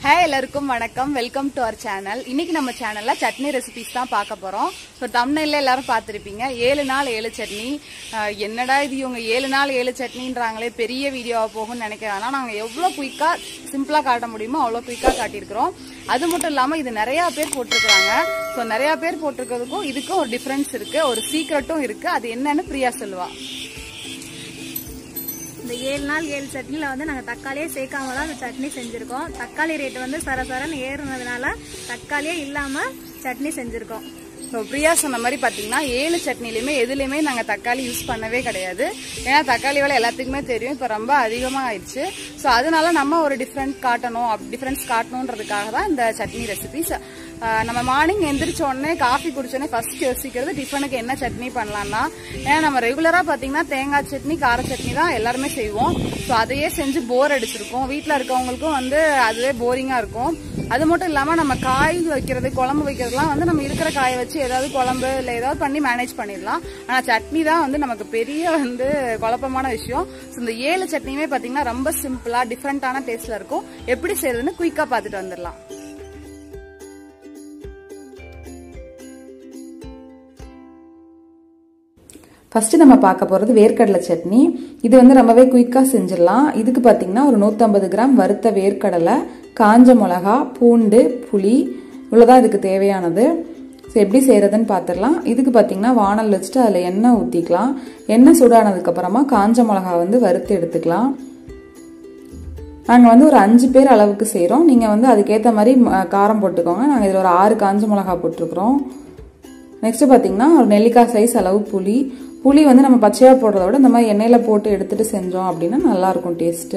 hi எல்லாருக்கும் வணக்கம் welcome to our channel இன்னைக்கு நம்ம சேனல்ல சட்னி ரெசிபிஸ் தான் பார்க்க போறோம் ஸோ தமிழ்ல எல்லாரும் பார்த்துருப்பீங்க ஏழு நாள் ஏழு சட்னி அஹ், என்னடா இது இவங்க ஏழு நாள் ஏழு சட்னின்றாங்களே பெரிய வீடியோவா போகும்னு நினைக்கிறேன் ஆனால் நாங்கள் எவ்வளோ குயிக்கா சிம்பிளா காட்ட முடியுமோ அவ்வளோ குயிக்கா காட்டியிருக்கிறோம் அது மட்டும் இல்லாமல் இது நிறைய பேர் போட்டிருக்கிறாங்க ஸோ நிறைய பேர் போட்டிருக்கிறதுக்கும் இதுக்கும் ஒரு டிஃபரன்ஸ் இருக்கு ஒரு சீக்ரெட்டும் இருக்கு அது என்னன்னு பிரியா சொல்லுவா இந்த ஏழு நாள் ஏழு சட்னியில் வந்து நாங்கள் தக்காளியே சேர்க்காம தான் அந்த சட்னி செஞ்சுருக்கோம் தக்காளி ரேட் வந்து சரசரன்னு ஏறுனதுனால தக்காளியே இல்லாமல் சட்னி செஞ்சுருக்கோம் ஸோ பிரியா சொன்ன மாதிரி பார்த்தீங்கன்னா ஏழு சட்னிலையுமே எதுலையுமே நாங்கள் தக்காளி யூஸ் பண்ணவே கிடையாது ஏன்னா தக்காளி விலை எல்லாத்துக்குமே தெரியும் இப்போ ரொம்ப அதிகமாக ஆயிடுச்சு ஸோ அதனால நம்ம ஒரு டிஃப்ரெண்ட் காட்டணும் டிஃப்ரென்ஸ் காட்டணுன்றதுக்காக தான் இந்த சட்னி ரெசிபிஸ் நம்ம மார்னிங் எந்திரிச்ச உடனே காஃபி குடிச்சோடனே ஃபர்ஸ்ட் யோசிக்கிறது டிஃபனுக்கு என்ன சட்னி பண்ணலாம்னா ஏன்னா நம்ம ரெகுலராக பார்த்தீங்கன்னா தேங்காய் சட்னி கார சட்னி தான் எல்லாருமே செய்வோம் ஸோ அதையே செஞ்சு போர் அடிச்சிருக்கோம் வீட்டில் இருக்கவங்களுக்கும் வந்து அதுவே போரிங்காக இருக்கும் அது மட்டும் இல்லாமல் நம்ம காய் வைக்கிறது குழம்பு வைக்கிறதுலாம் வந்து நம்ம இருக்கிற காயை வச்சு ஏதாவது குழம்பு இல்லை ஏதாவது பண்ணி மேனேஜ் பண்ணிடலாம் ஆனால் சட்னி தான் வந்து நமக்கு பெரிய வந்து குழப்பமான விஷயம் ஸோ இந்த ஏழு சட்னியுமே பார்த்தீங்கன்னா ரொம்ப சிம்பிளாக டிஃப்ரெண்ட்டான டேஸ்ட்டில் இருக்கும் எப்படி செய்யறதுன்னு குயிக்காக பார்த்துட்டு வந்துடலாம் ஃபர்ஸ்ட் நம்ம பார்க்க போகிறது வேர்க்கடலை சட்னி இது வந்து ரொம்பவே குயிக்காக செஞ்சிடலாம் இதுக்கு பார்த்தீங்கன்னா ஒரு நூற்றம்பது கிராம் வறுத்த வேர்க்கடலை காஞ்ச மிளகா பூண்டு புளி இவ்வளோதான் இதுக்கு தேவையானது ஸோ எப்படி செய்கிறதுன்னு பார்த்துடலாம் இதுக்கு பார்த்தீங்கன்னா வானல் வச்சுட்டு அதில் எண்ணெய் ஊற்றிக்கலாம் எண்ணெய் சூடானதுக்கப்புறமா காஞ்ச மிளகா வந்து வறுத்து எடுத்துக்கலாம் நாங்கள் வந்து ஒரு அஞ்சு பேர் அளவுக்கு செய்கிறோம் நீங்கள் வந்து அதுக்கேற்ற மாதிரி ம- காரம் போட்டுக்கோங்க நாங்கள் இதில் ஒரு ஆறு காஞ்ச மிளகா போட்டிருக்கிறோம் நெக்ஸ்ட் பார்த்தீங்கன்னா ஒரு நெல்லிக்காய் சைஸ் அளவு புளி புளி வந்து நம்ம பச்சையாக போடுறத விட இந்த மாதிரி எண்ணெயில் போட்டு எடுத்துட்டு செஞ்சோம் அப்படின்னா நல்லாயிருக்கும் டேஸ்ட்டு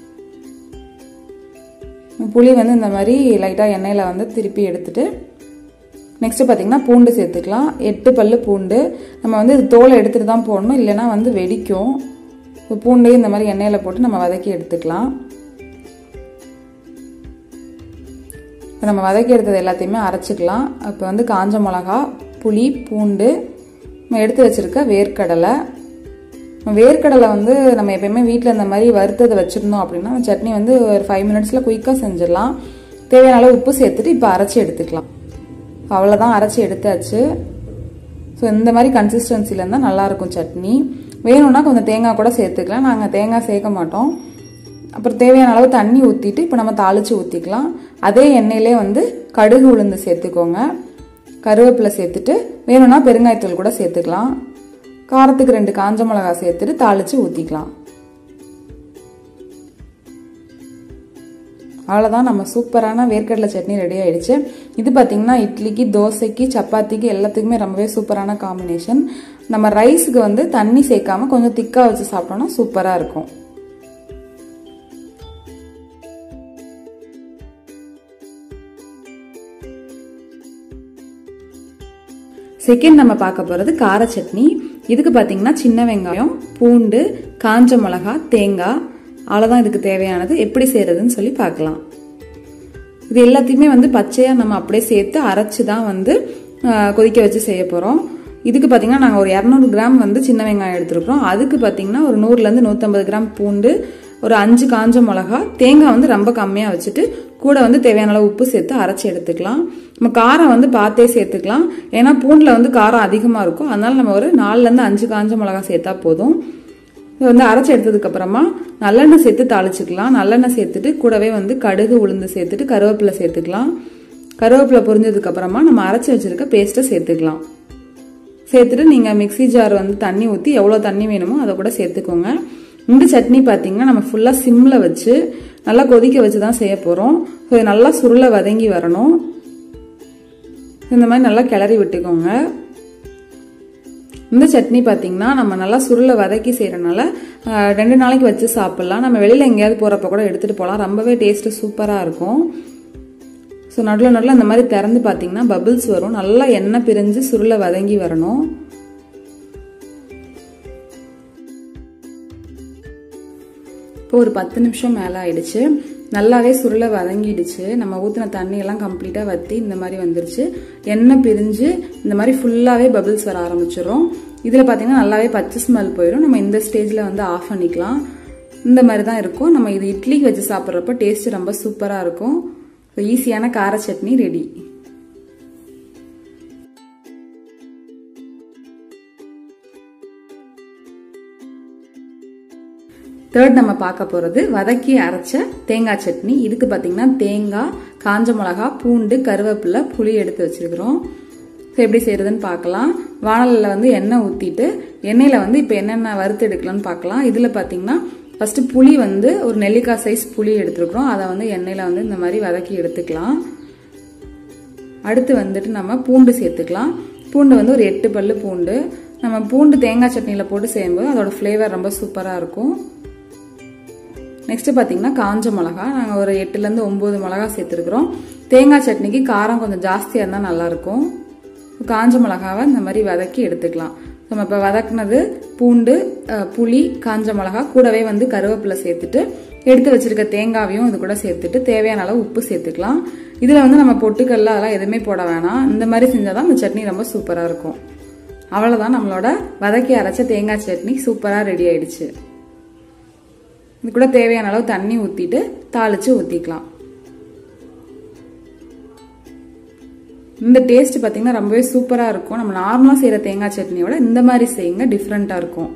புளி வந்து இந்த மாதிரி லைட்டாக எண்ணெயில் வந்து திருப்பி எடுத்துட்டு நெக்ஸ்ட் பார்த்தீங்கன்னா பூண்டு சேர்த்துக்கலாம் எட்டு பல்லு பூண்டு நம்ம வந்து இது தோலை எடுத்துட்டு தான் போடணும் இல்லைன்னா வந்து வெடிக்கும் இப்போ பூண்டையும் இந்த மாதிரி எண்ணெயில் போட்டு நம்ம வதக்கி எடுத்துக்கலாம் இப்போ நம்ம வதக்கி எடுத்தது எல்லாத்தையுமே அரைச்சிக்கலாம் இப்போ வந்து காஞ்ச மிளகா புளி பூண்டு நம்ம எடுத்து வச்சிருக்க வேர்க்கடலை வேர்க்கடலை வந்து நம்ம எப்பயுமே வீட்டில் இந்த மாதிரி வறுத்ததை வச்சுருந்தோம் அப்படின்னா சட்னி வந்து ஒரு ஃபைவ் மினிட்ஸில் குயிக்காக செஞ்சிடலாம் தேவையான அளவு உப்பு சேர்த்துட்டு இப்போ அரைச்சி எடுத்துக்கலாம் அவ்வளோதான் அரைச்சி எடுத்தாச்சு ஸோ இந்த மாதிரி கன்சிஸ்டன்சியில் இருந்தால் நல்லாயிருக்கும் சட்னி வேணும்னா கொஞ்சம் தேங்காய் கூட சேர்த்துக்கலாம் நாங்கள் தேங்காய் சேர்க்க மாட்டோம் அப்புறம் தேவையான அளவு தண்ணி ஊற்றிட்டு இப்போ நம்ம தாளித்து ஊற்றிக்கலாம் அதே எண்ணெயிலே வந்து கடுகு உளுந்து சேர்த்துக்கோங்க கருவேப்பிலை சேர்த்துட்டு வேணும்னா பெருங்காயத்தூள் கூட சேர்த்துக்கலாம் காரத்துக்கு ரெண்டு காஞ்ச மிளகா சேர்த்துட்டு தாளித்து ஊற்றிக்கலாம் அவ்வளோதான் நம்ம சூப்பரான வேர்க்கடலை சட்னி ரெடி ஆயிடுச்சு இது பார்த்தீங்கன்னா இட்லிக்கு தோசைக்கு சப்பாத்திக்கு எல்லாத்துக்குமே ரொம்பவே சூப்பரான காம்பினேஷன் நம்ம ரைஸுக்கு வந்து தண்ணி சேர்க்காம கொஞ்சம் திக்காக வச்சு சாப்பிட்டோம்னா சூப்பராக இருக்கும் செகண்ட் நம்ம பார்க்க போகிறது கார சட்னி இதுக்கு பார்த்தீங்கன்னா சின்ன வெங்காயம் பூண்டு காஞ்ச மிளகா தேங்காய் அவ்வளோதான் இதுக்கு தேவையானது எப்படி செய்யறதுன்னு சொல்லி பார்க்கலாம் இது எல்லாத்தையுமே வந்து பச்சையாக நம்ம அப்படியே சேர்த்து அரைச்சி தான் வந்து ஆஹ், கொதிக்க வச்சு செய்ய போகிறோம் இதுக்கு பார்த்தீங்கன்னா நாங்கள் ஒரு இரநூறு கிராம் வந்து சின்ன வெங்காயம் எடுத்துருக்கோம் அதுக்கு பார்த்தீங்கன்னா ஒரு நூறுலேருந்து நூற்றம்பது கிராம் பூண்டு ஒரு அஞ்சு காஞ்ச மிளகா தேங்காய் வந்து ரொம்ப கம்மியாக வச்சுட்டு கூட வந்து தேவையான அளவு உப்பு சேர்த்து அரைச்சி எடுத்துக்கலாம் நம்ம காரம் வந்து பார்த்தே சேர்த்துக்கலாம் ஏன்னா பூண்டில் வந்து காரம் அதிகமாக இருக்கும் அதனால நம்ம ஒரு நாலுலேருந்து அஞ்சு காஞ்ச மிளகா சேர்த்தா போதும் இது வந்து அரைச்சி எடுத்ததுக்கு அப்புறமா நல்லெண்ணெய் சேர்த்து தாளிச்சுக்கலாம் நல்லெண்ணெய் சேர்த்துட்டு கூடவே வந்து கடுகு உளுந்து சேர்த்துட்டு கருவேப்பிலை சேர்த்துக்கலாம் கருவேப்பிலை பொரிஞ்சதுக்கு அப்புறமா நம்ம அரைச்சி வச்சிருக்க பேஸ்ட்டை சேர்த்துக்கலாம் சேர்த்துட்டு நீங்கள் மிக்ஸி ஜார் வந்து தண்ணி ஊற்றி எவ்வளோ தண்ணி வேணுமோ அதை கூட சேர்த்துக்கோங்க இந்த சட்னி பார்த்தீங்கன்னா நம்ம ஃபுல்லாக சிம்மில் வச்சு நல்லா கொதிக்க வச்சு தான் செய்ய போகிறோம் ஸோ இது நல்லா சுருளை வதங்கி வரணும் இந்த மாதிரி நல்லா கிளறி விட்டுக்கோங்க இந்த சட்னி பார்த்தீங்கன்னா நம்ம நல்லா சுருளை வதக்கி செய்கிறனால ரெண்டு நாளைக்கு வச்சு சாப்பிட்லாம் நம்ம வெளியில் எங்கேயாவது போகிறப்ப கூட எடுத்துகிட்டு போகலாம் ரொம்பவே டேஸ்ட்டு சூப்பராக இருக்கும் ஸோ நடுவில் நடுவில் இந்த மாதிரி திறந்து பார்த்தீங்கன்னா பபிள்ஸ் வரும் நல்லா எண்ணெய் பிரிஞ்சு சுருளை வதங்கி வரணும் இப்போ ஒரு பத்து நிமிஷம் மேலே ஆயிடுச்சு நல்லாவே சுருளை வதங்கிடுச்சு நம்ம ஊற்றின தண்ணியெல்லாம் கம்ப்ளீட்டாக வற்றி இந்த மாதிரி வந்துருச்சு எண்ணெய் பிரிஞ்சு இந்த மாதிரி ஃபுல்லாகவே பபிள்ஸ் வர ஆரம்பிச்சிடும் இதில் பார்த்தீங்கன்னா நல்லாவே பச்சை ஸ்மெல் போயிடும் நம்ம இந்த ஸ்டேஜில் வந்து ஆஃப் பண்ணிக்கலாம் இந்த மாதிரி தான் இருக்கும் நம்ம இது இட்லிக்கு வச்சு சாப்பிட்றப்ப டேஸ்ட் ரொம்ப சூப்பராக இருக்கும் ஈஸியான கார சட்னி ரெடி தேர்ட் நம்ம பார்க்க போறது வதக்கி அரைச்ச தேங்காய் சட்னி இதுக்கு பாத்தீங்கன்னா தேங்காய் காஞ்ச மிளகா பூண்டு கருவேப்பிலை புளி எடுத்து வச்சிருக்கிறோம் ஸோ எப்படி செய்யறதுன்னு பார்க்கலாம் வானலில் வந்து எண்ணெய் ஊற்றிட்டு எண்ணெயில் வந்து இப்போ என்னென்ன வறுத்து எடுக்கலாம்னு பார்க்கலாம் இதில் பார்த்தீங்கன்னா ஃபர்ஸ்ட் புளி வந்து ஒரு நெல்லிக்காய் சைஸ் புளி எடுத்துருக்குறோம் அதை வந்து எண்ணெயில் வந்து இந்த மாதிரி வதக்கி எடுத்துக்கலாம் அடுத்து வந்துட்டு நம்ம பூண்டு சேர்த்துக்கலாம் பூண்டு வந்து ஒரு எட்டு பல்லு பூண்டு நம்ம பூண்டு தேங்காய் சட்னியில் போட்டு செய்யும்போது அதோட ஃப்ளேவர் ரொம்ப சூப்பராக இருக்கும் நெக்ஸ்ட் பார்த்தீங்கன்னா காஞ்ச மிளகா நாங்கள் ஒரு எட்டுலேருந்து ஒம்பது மிளகா சேர்த்துருக்குறோம் தேங்காய் சட்னிக்கு காரம் கொஞ்சம் ஜாஸ்தியாக இருந்தால் நல்லாயிருக்கும் காஞ்ச மிளகாவை இந்த மாதிரி வதக்கி எடுத்துக்கலாம் நம்ம இப்போ வதக்குனது பூண்டு புளி காஞ்ச மிளகா கூடவே வந்து கருவேப்பிலை சேர்த்துட்டு எடுத்து வச்சிருக்க தேங்காவையும் இது கூட சேர்த்துட்டு தேவையான அளவு உப்பு சேர்த்துக்கலாம் இதில் வந்து நம்ம பொட்டுக்கல்ல அதெல்லாம் எதுவுமே போட வேணாம் இந்த மாதிரி செஞ்சால் தான் இந்த சட்னி ரொம்ப சூப்பராக இருக்கும் அவ்வளோதான் நம்மளோட வதக்கி அரைச்ச தேங்காய் சட்னி சூப்பராக ரெடி ஆயிடுச்சு இது கூட தேவையான அளவு தண்ணி ஊற்றிட்டு தாளித்து ஊற்றிக்கலாம் இந்த டேஸ்ட் பார்த்தீங்கன்னா ரொம்பவே சூப்பராக இருக்கும் நம்ம நார்மலாக செய்கிற தேங்காய் சட்னியோட இந்த மாதிரி செய்யுங்க டிஃப்ரெண்ட்டாக இருக்கும்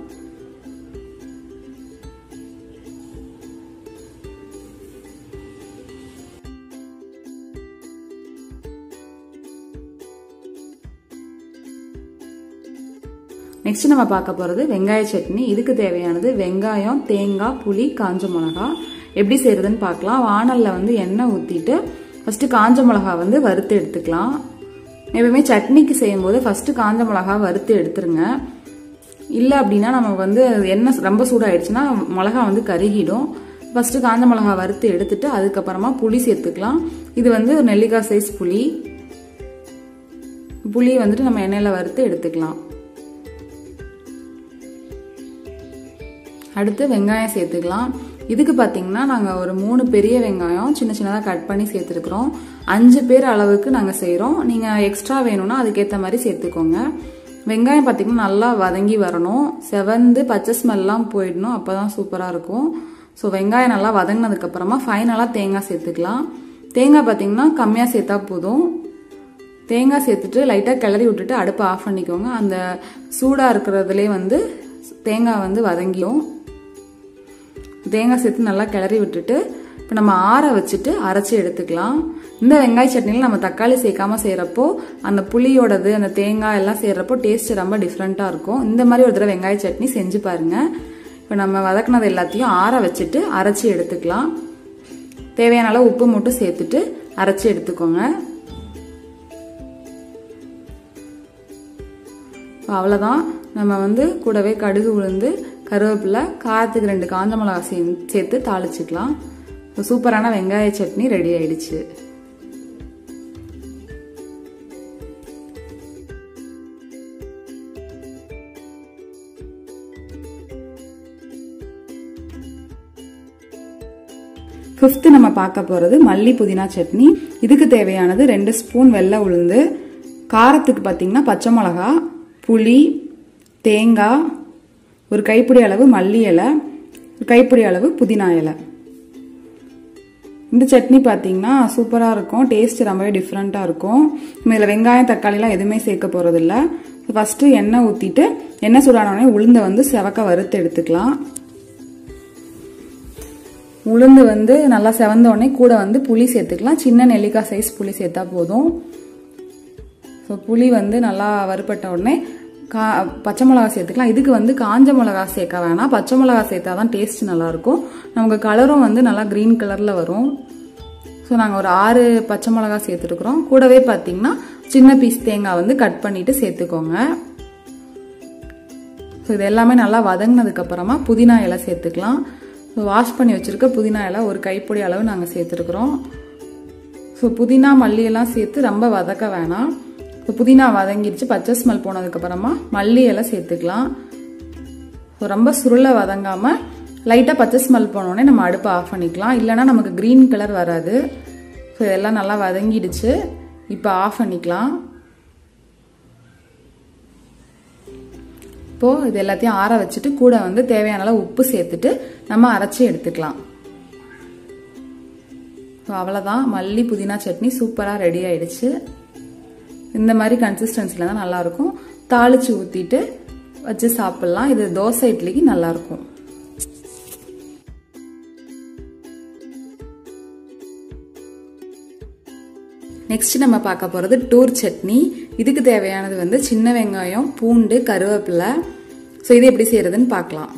நெக்ஸ்ட் நம்ம பார்க்க போகிறது வெங்காய சட்னி இதுக்கு தேவையானது வெங்காயம் தேங்காய் புளி காஞ்ச மிளகா எப்படி செய்யறதுன்னு பார்க்கலாம் வானலில் வந்து எண்ணெய் ஊற்றிட்டு ஃபர்ஸ்ட் காஞ்ச மிளகா வந்து வறுத்து எடுத்துக்கலாம் எப்பவுமே சட்னிக்கு செய்யும்போது ஃபர்ஸ்ட் காஞ்ச மிளகா வறுத்து எடுத்துருங்க இல்லை அப்படின்னா நம்ம வந்து எண்ணெய் ரொம்ப சூடாயிடுச்சுன்னா மிளகா வந்து கருகிடும் ஃபர்ஸ்ட் காஞ்ச மிளகா வறுத்து எடுத்துட்டு அதுக்கப்புறமா புளி சேர்த்துக்கலாம் இது வந்து ஒரு நெல்லிக்காய் சைஸ் புளி புளி வந்துட்டு நம்ம எண்ணெயில் வறுத்து எடுத்துக்கலாம் அடுத்து வெங்காயம் சேர்த்துக்கலாம் இதுக்கு பார்த்தீங்கன்னா நாங்கள் ஒரு மூணு பெரிய வெங்காயம் சின்ன சின்னதாக கட் பண்ணி சேர்த்துருக்குறோம் அஞ்சு பேர் அளவுக்கு நாங்கள் செய்கிறோம் நீங்கள் எக்ஸ்ட்ரா வேணும்னா அதுக்கேற்ற மாதிரி சேர்த்துக்கோங்க வெங்காயம் பார்த்தீங்கன்னா நல்லா வதங்கி வரணும் செவந்து பச்சை ஸ்மெல்லாம் போயிடணும் அப்போ தான் சூப்பராக இருக்கும் ஸோ வெங்காயம் நல்லா வதங்கினதுக்கப்புறமா ஃபைனலாக தேங்காய் சேர்த்துக்கலாம் தேங்காய் பார்த்தீங்கன்னா கம்மியாக சேர்த்தா போதும் தேங்காய் சேர்த்துட்டு லைட்டாக கிளறி விட்டுட்டு அடுப்பை ஆஃப் பண்ணிக்கோங்க அந்த சூடாக இருக்கிறதுலே வந்து தேங்காய் வந்து வதங்கியும் தேங்காய் சேர்த்து நல்லா கிளறி விட்டுட்டு இப்போ நம்ம ஆற வச்சுட்டு அரைச்சி எடுத்துக்கலாம் இந்த வெங்காய சட்னியில் நம்ம தக்காளி சேர்க்காம செய்கிறப்போ அந்த புளியோடது அந்த தேங்காய் எல்லாம் செய்கிறப்போ டேஸ்ட் ரொம்ப டிஃப்ரெண்ட்டாக இருக்கும் இந்த மாதிரி ஒரு தடவை வெங்காய சட்னி செஞ்சு பாருங்க இப்போ நம்ம வதக்குனது எல்லாத்தையும் ஆற வச்சுட்டு அரைச்சி எடுத்துக்கலாம் தேவையான அளவு உப்பு மட்டும் சேர்த்துட்டு அரைச்சி எடுத்துக்கோங்க அவ்வளோதான் நம்ம வந்து கூடவே கடுகு உளுந்து கருவேப்பிலை காரத்துக்கு ரெண்டு காஞ்ச மிளகா சேர்த்து தாளிச்சுக்கலாம் சூப்பரான வெங்காய சட்னி ரெடி ஆயிடுச்சு ஃபிஃப்த்து நம்ம பார்க்க போகிறது மல்லி புதினா சட்னி இதுக்கு தேவையானது ரெண்டு ஸ்பூன் வெள்ளை உளுந்து காரத்துக்கு பார்த்தீங்கன்னா பச்சை மிளகா புளி தேங்காய் ஒரு கைப்பிடி அளவு மல்லி இலை ஒரு கைப்பிடி அளவு புதினா இலை இந்த சட்னி பார்த்தீங்கன்னா சூப்பராக இருக்கும் டேஸ்ட் ரொம்பவே டிஃப்ரெண்ட்டாக இருக்கும் நம்ம இதில் வெங்காயம் தக்காளிலாம் எதுவுமே சேர்க்க போகிறதில்ல ஃபஸ்ட்டு எண்ணெய் ஊற்றிட்டு எண்ணெய் சூடானோடனே உளுந்தை வந்து செவக்க வறுத்து எடுத்துக்கலாம் உளுந்து வந்து நல்லா செவந்த உடனே கூட வந்து புளி சேர்த்துக்கலாம் சின்ன நெல்லிக்காய் சைஸ் புளி சேர்த்தா போதும் ஸோ புளி வந்து நல்லா வறுப்பட்ட உடனே கா பச்சை மிளகா சேர்த்துக்கலாம் இதுக்கு வந்து காஞ்ச மிளகா சேர்க்க வேணாம் பச்சை மிளகா சேர்த்தா தான் டேஸ்ட் நல்லாயிருக்கும் நமக்கு கலரும் வந்து நல்லா க்ரீன் கலரில் வரும் ஸோ நாங்கள் ஒரு ஆறு பச்சை மிளகா சேர்த்துருக்குறோம் கூடவே பார்த்தீங்கன்னா சின்ன பீஸ் தேங்காய் வந்து கட் பண்ணிட்டு சேர்த்துக்கோங்க ஸோ இது எல்லாமே நல்லா வதங்கினதுக்கப்புறமா புதினா இலை சேர்த்துக்கலாம் ஸோ வாஷ் பண்ணி வச்சுருக்க புதினா இலை ஒரு கைப்பொடி அளவு நாங்கள் சேர்த்துருக்குறோம் ஸோ புதினா மல்லியெல்லாம் சேர்த்து ரொம்ப வதக்க வேணாம் ஸோ புதினா வதங்கிடுச்சு பச்சை ஸ்மெல் போனதுக்கப்புறமா மல்லி இலை சேர்த்துக்கலாம் ஸோ ரொம்ப சுருளை வதங்காமல் லைட்டாக பச்சை ஸ்மெல் போனோடனே நம்ம அடுப்பை ஆஃப் பண்ணிக்கலாம் இல்லைனா நமக்கு க்ரீன் கலர் வராது ஸோ இதெல்லாம் நல்லா வதங்கிடுச்சு இப்போ ஆஃப் பண்ணிக்கலாம் இப்போது இது எல்லாத்தையும் ஆற வச்சுட்டு கூட வந்து தேவையான அளவு உப்பு சேர்த்துட்டு நம்ம அரைச்சி எடுத்துக்கலாம் ஸோ அவ்வளோதான் மல்லி புதினா சட்னி சூப்பராக ரெடி ஆயிடுச்சு இந்த மாதிரி கன்சிஸ்டன்சியில் தான் நல்லாயிருக்கும் தாளிச்சு ஊற்றிட்டு வச்சு சாப்பிட்லாம் இது தோசை இட்லிக்கு நல்லாயிருக்கும் நெக்ஸ்ட் நம்ம பார்க்க போகிறது டூர் சட்னி இதுக்கு தேவையானது வந்து சின்ன வெங்காயம் பூண்டு கருவேப்பிலை ஸோ இது எப்படி செய்யறதுன்னு பார்க்கலாம்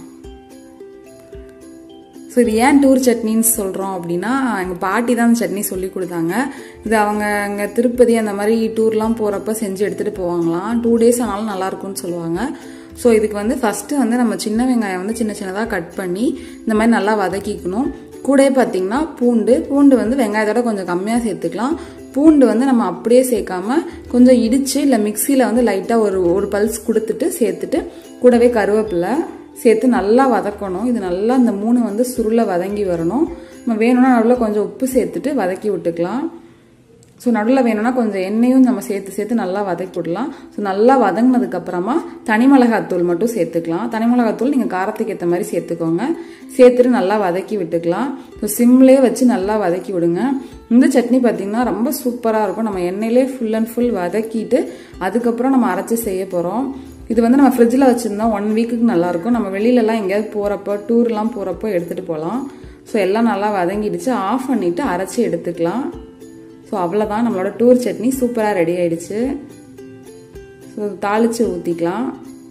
ஸோ இது ஏன் டூர் சட்னின்னு சொல்கிறோம் அப்படின்னா எங்கள் பாட்டி தான் அந்த சட்னி சொல்லி கொடுத்தாங்க இது அவங்க அங்கே திருப்பதி அந்த மாதிரி டூர்லாம் போகிறப்ப செஞ்சு எடுத்துகிட்டு போவாங்களாம் டூ டேஸ் ஆனாலும் நல்லாயிருக்கும்னு சொல்லுவாங்க ஸோ இதுக்கு வந்து ஃபஸ்ட்டு வந்து நம்ம சின்ன வெங்காயம் வந்து சின்ன சின்னதாக கட் பண்ணி இந்த மாதிரி நல்லா வதக்கிக்கணும் கூடயே பார்த்தீங்கன்னா பூண்டு பூண்டு வந்து வெங்காயத்தோட கொஞ்சம் கம்மியாக சேர்த்துக்கலாம் பூண்டு வந்து நம்ம அப்படியே சேர்க்காம கொஞ்சம் இடித்து இல்லை மிக்சியில் வந்து லைட்டாக ஒரு ஒரு பல்ஸ் கொடுத்துட்டு சேர்த்துட்டு கூடவே கருவேப்பிலை சேர்த்து நல்லா வதக்கணும் இது நல்லா இந்த மூணு வந்து சுருளை வதங்கி வரணும் நம்ம வேணும்னா நடுவில் கொஞ்சம் உப்பு சேர்த்துட்டு வதக்கி விட்டுக்கலாம் ஸோ நடுவில் வேணும்னா கொஞ்சம் எண்ணெயும் நம்ம சேர்த்து சேர்த்து நல்லா வதக்கி விடலாம் ஸோ நல்லா வதங்கினதுக்கு அப்புறமா தனி மிளகாத்தூள் மட்டும் சேர்த்துக்கலாம் தனி மிளகாத்தூள் நீங்கள் காரத்துக்கு ஏற்ற மாதிரி சேர்த்துக்கோங்க சேர்த்துட்டு நல்லா வதக்கி விட்டுக்கலாம் ஸோ சிம்லேயே வச்சு நல்லா வதக்கி விடுங்க இந்த சட்னி பார்த்தீங்கன்னா ரொம்ப சூப்பராக இருக்கும் நம்ம எண்ணெயிலே ஃபுல் அண்ட் ஃபுல் வதக்கிட்டு அதுக்கப்புறம் நம்ம அரைச்சி செய்ய போகிறோம் இது வந்து நம்ம ஃப்ரிட்ஜில் வச்சுருந்தா ஒன் வீக்குக்கு நல்லாயிருக்கும் நம்ம வெளியிலலாம் எங்கேயாவது போகிறப்போ டூர்லாம் போகிறப்போ எடுத்துகிட்டு போகலாம் ஸோ எல்லாம் நல்லா வதங்கிடுச்சு ஆஃப் பண்ணிவிட்டு அரைச்சி எடுத்துக்கலாம் ஸோ அவ்வளோதான் நம்மளோட டூர் சட்னி சூப்பராக ரெடி ஆயிடுச்சு ஸோ தாளித்து ஊற்றிக்கலாம்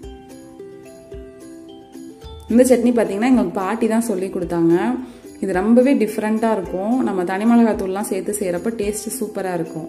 இந்த சட்னி பார்த்தீங்கன்னா எங்களுக்கு பாட்டி தான் சொல்லி கொடுத்தாங்க இது ரொம்பவே டிஃப்ரெண்ட்டாக இருக்கும் நம்ம தனி மிளகாத்தூள்லாம் சேர்த்து செய்கிறப்ப டேஸ்ட்டு சூப்பராக இருக்கும்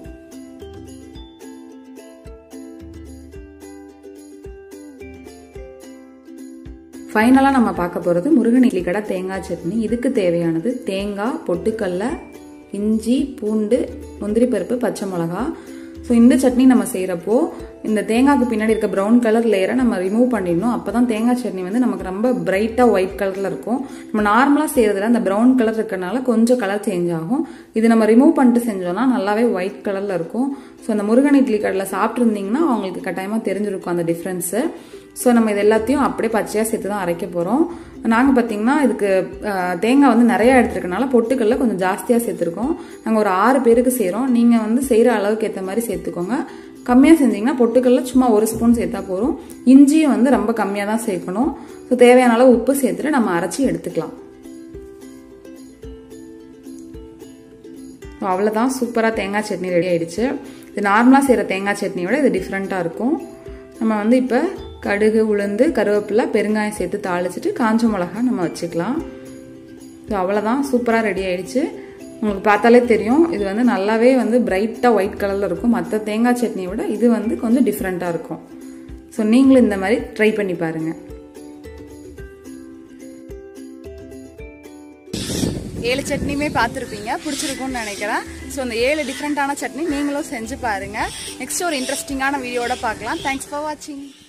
ஃபைனலாக நம்ம பார்க்க போகிறது முருகன் இட்லி கடை தேங்காய் சட்னி இதுக்கு தேவையானது தேங்காய் பொட்டுக்கல்ல இஞ்சி பூண்டு முந்திரி பருப்பு பச்சை மிளகா ஸோ இந்த சட்னி நம்ம செய்கிறப்போ இந்த தேங்காய்க்கு பின்னாடி இருக்க ப்ரௌன் கலர் லேயரை நம்ம ரிமூவ் பண்ணிடணும் அப்போ தான் தேங்காய் சட்னி வந்து நமக்கு ரொம்ப பிரைட்டாக ஒயிட் கலரில் இருக்கும் நம்ம நார்மலாக செய்கிறதுல அந்த ப்ரௌன் கலர் இருக்கறனால கொஞ்சம் கலர் சேஞ்ச் ஆகும் இது நம்ம ரிமூவ் பண்ணிட்டு செஞ்சோம்னா நல்லாவே ஒயிட் கலரில் இருக்கும் ஸோ அந்த முருகன் இட்லி கடையில் சாப்பிட்ருந்தீங்கன்னா அவங்களுக்கு கட்டாயமாக தெரிஞ்சிருக்கும் அந்த டிஃப்ரென்ஸு ஸோ நம்ம இது எல்லாத்தையும் அப்படியே பச்சையாக சேர்த்து தான் அரைக்க போகிறோம் நாங்கள் பார்த்தீங்கன்னா இதுக்கு தேங்காய் வந்து நிறையா எடுத்துருக்கனால பொட்டுக்கல்ல கொஞ்சம் ஜாஸ்தியாக சேர்த்துருக்கோம் நாங்கள் ஒரு ஆறு பேருக்கு செய்கிறோம் நீங்கள் வந்து செய்கிற அளவுக்கு ஏற்ற மாதிரி சேர்த்துக்கோங்க கம்மியாக செஞ்சீங்கன்னா பொட்டுக்கல்ல சும்மா ஒரு ஸ்பூன் சேர்த்தா போதும் இஞ்சியும் வந்து ரொம்ப கம்மியாக தான் சேர்க்கணும் ஸோ தேவையான அளவு உப்பு சேர்த்துட்டு நம்ம அரைச்சி எடுத்துக்கலாம் அவ்வளோதான் சூப்பராக தேங்காய் சட்னி ரெடி ஆயிடுச்சு இது நார்மலாக செய்கிற தேங்காய் சட்னியோட இது டிஃப்ரெண்ட்டாக இருக்கும் நம்ம வந்து இப்போ கடுகு உளுந்து கருவேப்பிலை பெருங்காயம் சேர்த்து தாளிச்சிட்டு காஞ்ச மிளகா நம்ம வச்சுக்கலாம் ஸோ அவ்வளோதான் சூப்பராக ரெடி ஆயிடுச்சு உங்களுக்கு பார்த்தாலே தெரியும் இது வந்து நல்லாவே வந்து பிரைட்டாக ஒயிட் கலரில் இருக்கும் மற்ற தேங்காய் சட்னியை விட இது வந்து கொஞ்சம் டிஃப்ரெண்ட்டாக இருக்கும் ஸோ நீங்களும் இந்த மாதிரி ட்ரை பண்ணி பாருங்கள் ஏழு சட்னியுமே பார்த்துருப்பீங்க பிடிச்சிருக்கும்னு நினைக்கிறேன் ஸோ அந்த ஏழு டிஃப்ரெண்ட்டான சட்னி நீங்களும் செஞ்சு பாருங்கள் நெக்ஸ்ட் ஒரு இன்ட்ரெஸ்டிங்கான வீடியோட பார்க்கலாம் தேங்க்ஸ் ஃபார் வாட்சிங்